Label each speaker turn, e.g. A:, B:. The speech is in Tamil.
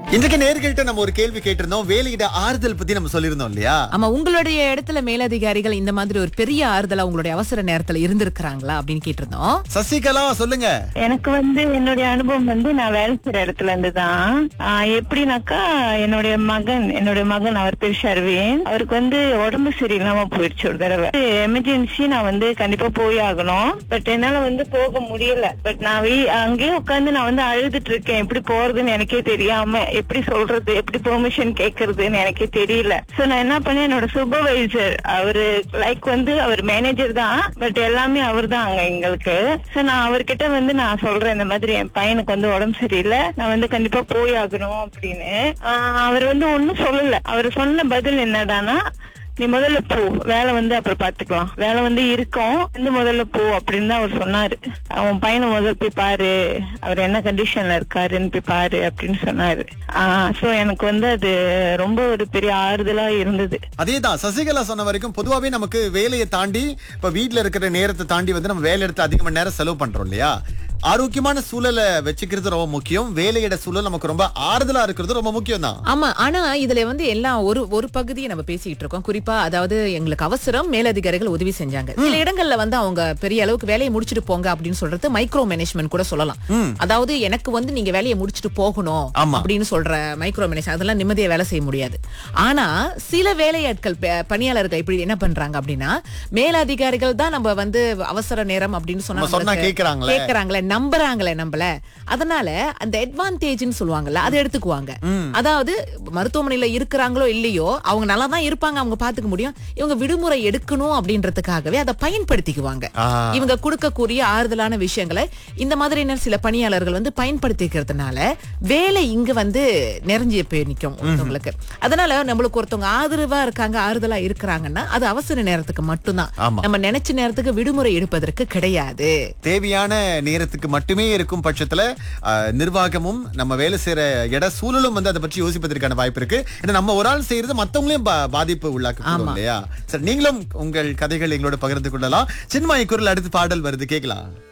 A: இன்றைக்கு நேர்கிட்ட நம்ம ஒரு கேள்வி கேட்டிருந்தோம் வேலையிட ஆறுதல் பத்தி நம்ம சொல்லியிருந்தோம் இல்லையா
B: ஆமா உங்களுடைய இடத்துல மேலதிகாரிகள் இந்த மாதிரி ஒரு பெரிய ஆறுதலா உங்களுடைய அவசர நேரத்துல இருந்திருக்கிறாங்களா அப்படின்னு கேட்டிருந்தோம்
A: சசிகலா சொல்லுங்க
C: எனக்கு வந்து என்னுடைய அனுபவம் வந்து நான் வேலை செய்யற இடத்துல இருந்து தான் ஆஹ் எப்படின்னாக்கா என்னுடைய மகன் என்னுடைய மகன் அவர் பேர் ஷர்வின் அவருக்கு வந்து உடம்பு சரியில்லாம போயிடுச்சு ஒரு தடவை எமர்ஜென்சி நான் வந்து கண்டிப்பா போய் ஆகணும் பட் என்னால வந்து போக முடியல பட் நான் வீ- அங்கேயே உட்கார்ந்து நான் வந்து அழுதுட்டு இருக்கேன் எப்படி போறதுன்னு எனக்கே தெரியாம எப்படி சொல்றது எப்படி பெர்மிஷன் கேக்குறதுன்னு எனக்கே தெரியல சோ நான் என்ன பண்ணேன் என்னோட சூப்பர்வைசர் அவரு லைக் வந்து அவர் மேனேஜர் தான் பட் எல்லாமே அவர் தான் அங்க எங்களுக்கு சோ நான் அவர்கிட்ட வந்து நான் சொல்றேன் இந்த மாதிரி என் பையனுக்கு வந்து உடம்பு சரியில்லை நான் வந்து கண்டிப்பா போய் ஆகணும் அப்படின்னு ஆஹ் அவர் வந்து ஒண்ணும் சொல்லல அவர் சொன்ன பதில் என்னடானா நீ முதல்ல போ வேலை வந்து அப்புறம் பாத்துக்கலாம் வேலை வந்து இருக்கும் வந்து முதல்ல போ அப்படின்னு தான் அவர் சொன்னாரு அவன் பையனை முதல்ல போய் பாரு அவர் என்ன கண்டிஷன்ல இருக்காருன்னு போய் பாரு அப்படின்னு சொன்னாரு ஆஹ் சோ எனக்கு வந்து அது ரொம்ப ஒரு பெரிய ஆறுதலா இருந்தது
A: அதேதான் சசிகலா சொன்ன வரைக்கும் பொதுவாவே நமக்கு வேலையை தாண்டி இப்ப வீட்ல இருக்கிற நேரத்தை தாண்டி வந்து நம்ம வேலை எடுத்து அதிக மணி நேரம் செலவு பண்றோம் இல்லையா ஆரோக்கியமான சூழலை வச்சுக்கிறது ரொம்ப முக்கியம் வேலையிட சூழல் நமக்கு ரொம்ப ஆறுதலா இருக்கிறது ரொம்ப முக்கியம் தான்
B: ஆமா ஆனா இதுல வந்து எல்லாம் ஒரு ஒரு பகுதியை நம்ம பேசிட்டு இருக்கோம் குறிப்பா அதாவது எங்களுக்கு அவசரம் மேலதிகாரிகள் உதவி செஞ்சாங்க சில இடங்கள்ல வந்து அவங்க பெரிய அளவுக்கு வேலையை முடிச்சிட்டு போங்க அப்படின்னு சொல்றது மைக்ரோ மேனேஜ்மெண்ட் கூட சொல்லலாம் அதாவது எனக்கு வந்து நீங்க வேலையை முடிச்சிட்டு போகணும்
A: ஆமா.
B: அப்படின்னு சொல்ற மைக்ரோ மேனேஜ் அதெல்லாம் நிம்மதியா வேலை செய்ய முடியாது ஆனா சில வேலையாட்கள் ப- பணியாளர்கள் இப்படி என்ன பண்றாங்க அப்படின்னா மேலதிகாரிகள் தான் நம்ம வந்து அவசர நேரம் அப்படின்னு சொன்னா
A: நம்ம சொன்னா
B: நம்மளுக்கு
A: கேக்குறாங்களே.
B: கேக்குறாங்களே நம்புறாங்களே நம்மள அதனால அந்த அட்வான்டேஜ்னு சொல்லுவாங்கல்ல அதை எடுத்துக்குவாங்க அதாவது மருத்துவமனையில இருக்கிறாங்களோ இல்லையோ அவங்க நல்லா தான் இருப்பாங்க அவங்க பாத்துக்க முடியும் இவங்க விடுமுறை எடுக்கணும் அப்படின்றதுக்காகவே அதை பயன்படுத்திக்குவாங்க
A: ஆ.
B: இவங்க கொடுக்கக்கூடிய ஆறுதலான விஷயங்களை இந்த மாதிரியான சில பணியாளர்கள் வந்து பயன்படுத்திக்கிறதுனால வேலை இங்க வந்து நிறைஞ்சு போய் நிக்கும் ஒருத்தவங்களுக்கு அதனால நம்மளுக்கு ஒருத்தவங்க ஆதரவா இருக்காங்க ஆறுதலா இருக்கிறாங்கன்னா அது அவசர நேரத்துக்கு மட்டும்தான்
A: ஆமா.
B: நம்ம நினைச்ச நேரத்துக்கு விடுமுறை எடுப்பதற்கு கிடையாது
A: தேவையான நேரத்துக்கு மட்டுமே இருக்கும் பட்சத்துல அஹ், நிர்வாகமும் நம்ம வேலை செய்யற இட சூழலும் வந்து அதை பற்றி யோசிப்பதற்கான வாய்ப்பு இருக்கு ஏன்னா நம்ம ஒரு ஆள் செய்யறது மத்தவங்களையும் பா- பாதிப்பு உள்ளாக்க
B: ஆமா.
A: இல்லையா சரி நீங்களும் உங்கள் கதைகள் எங்களோட பகிர்ந்து கொள்ளலாம் சின்மாய் குரல் அடுத்து பாடல் வருது கேட்கலாம்